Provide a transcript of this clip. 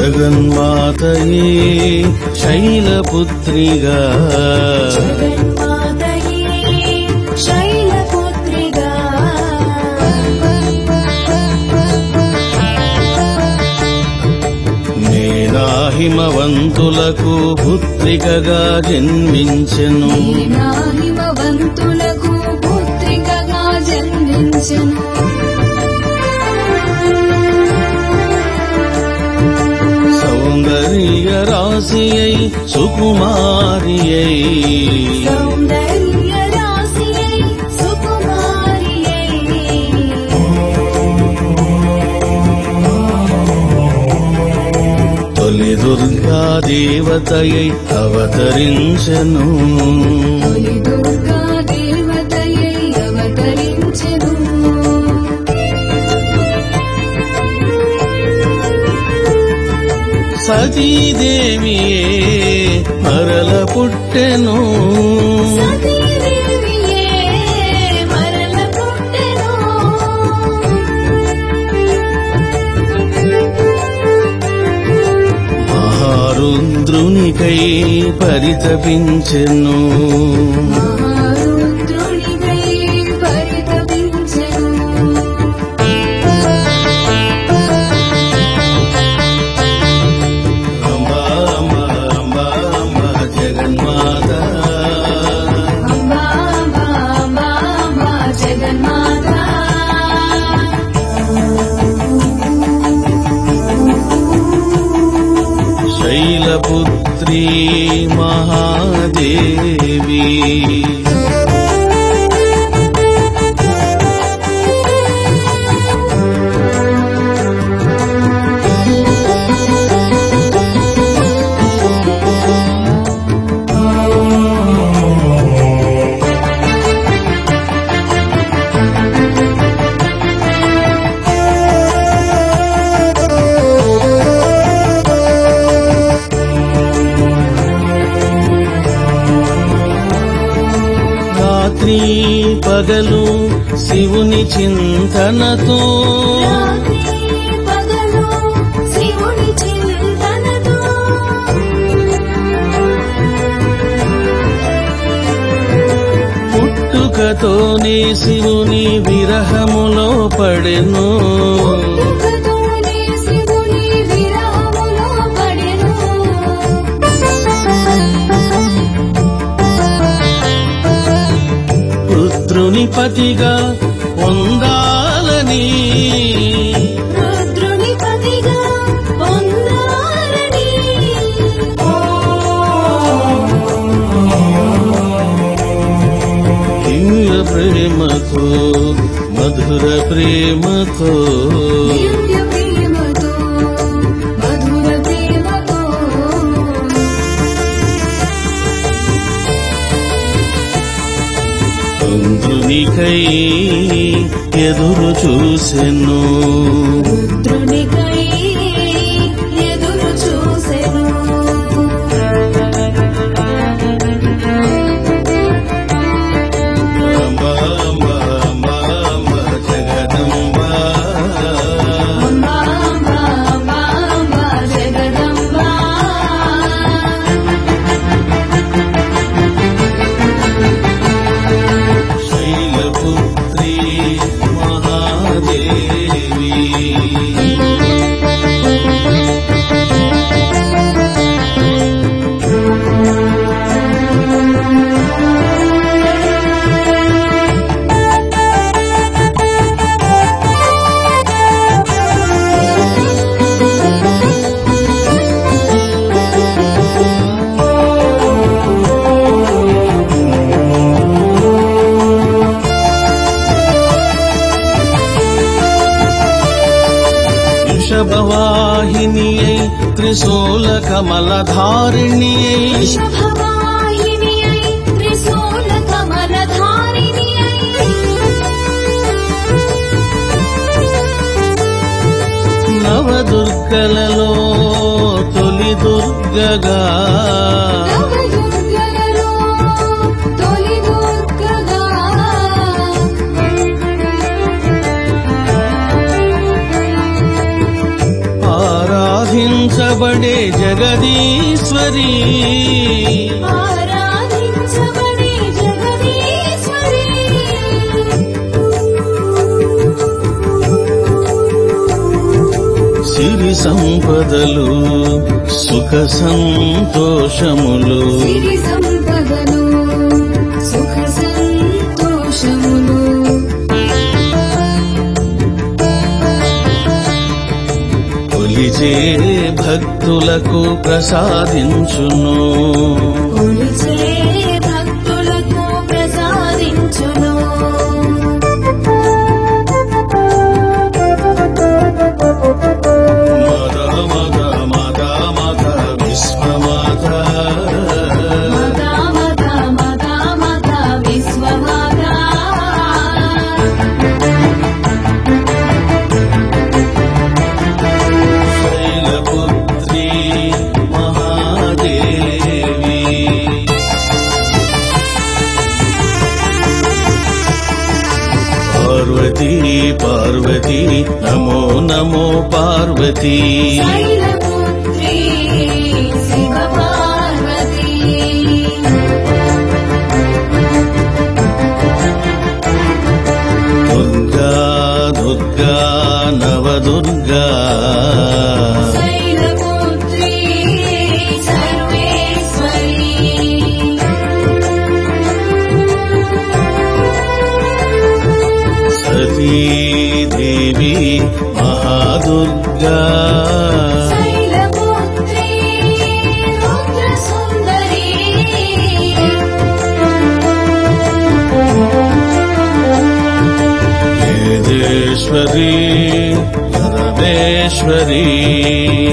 జగన్మాతయే శైలపుత్రిగా జగన్మాతయే శైలపుత్రిగా నేనా హిమవంతులకు పుత్రికగా జన్మించెను నా హిమవంతులకు పుత్రికగా జన్మించెను సౌందర్య రాశియై సుకుమారియై సౌందర్య రాశియై సుకుమారియై తొలి దుర్గా దేవతయై అవతరించెను తొలి దుర్గా దేవతయై అవతరించెను సతీదేవియే మరల పుట్టెను సతీదేవియే మరల పుట్టెను మహారుద్రునికై పరితపించెను మహారుద్రునికై పరితపించెను అంబా అంబా అంబా అంబా జగన్మాత అంబా అంబా అంబా అంబా జగన్మాత శైలపుత్రి మహాదేవి రాత్రి పగలు శివుని చింతనతో రాత్రి పగలు శివుని చింతనతో పుట్టుకతోనే శివుని విరహములో పడెను పుట్టుకతోనే శివుని విరహములో పడెను రుద్రుని పతిగా పొందాలని రుద్రుని పతిగా పొందాలని దివ్య ప్రేమతో మధుర ప్రేమతో దివ్య ప్రేమతో మధుర ప్రేమతో చంద్రునికై ఎదురు చూసెను రుద్రునికై ఎదురు చూసెను అంబా అంబా అంబా అంబా జగదంబా అంబా అంబా అంబా అంబా జగదంబా శైలపుత్రి మహాదేవి వృషభవాహినియై త్రిశూల కమలధారిణియై వృషభవాహినియై త్రిశూల కమలధారిణియై నవదుర్గలలో తొలి దుర్గగా నవదుర్గలలో తొలి దుర్గగా ఆరాధించ ఆరాధించబడే జగదీశ్వరి ఆరాధించబడే జగదీశ్వరి సిరి సంపదలు సుఖ సంతోషములు సిరి సంపదలు సుఖ సంతోషములు కొలిచే భక్తులకు ప్రసాదించును కొలిచే భక్తులకు ప్రసాదించును మద మద మద మద విశ్వమాత మద మద మద మద విశ్వమాతా శైలపుత్రి మహాదేవి పార్వతీ పార్వతీ నమో నమో పార్వతీ శైలపుత్రి శివపార్వతీ దుర్గా దుర్గా నవదుర్గా శైలపుత్రి సర్వేశ్వరి సతీ దేవి మహాదుర్గా శైలపుత్రి రుద్రసుందరి వేదేశ్వరి పరమేశ్వరి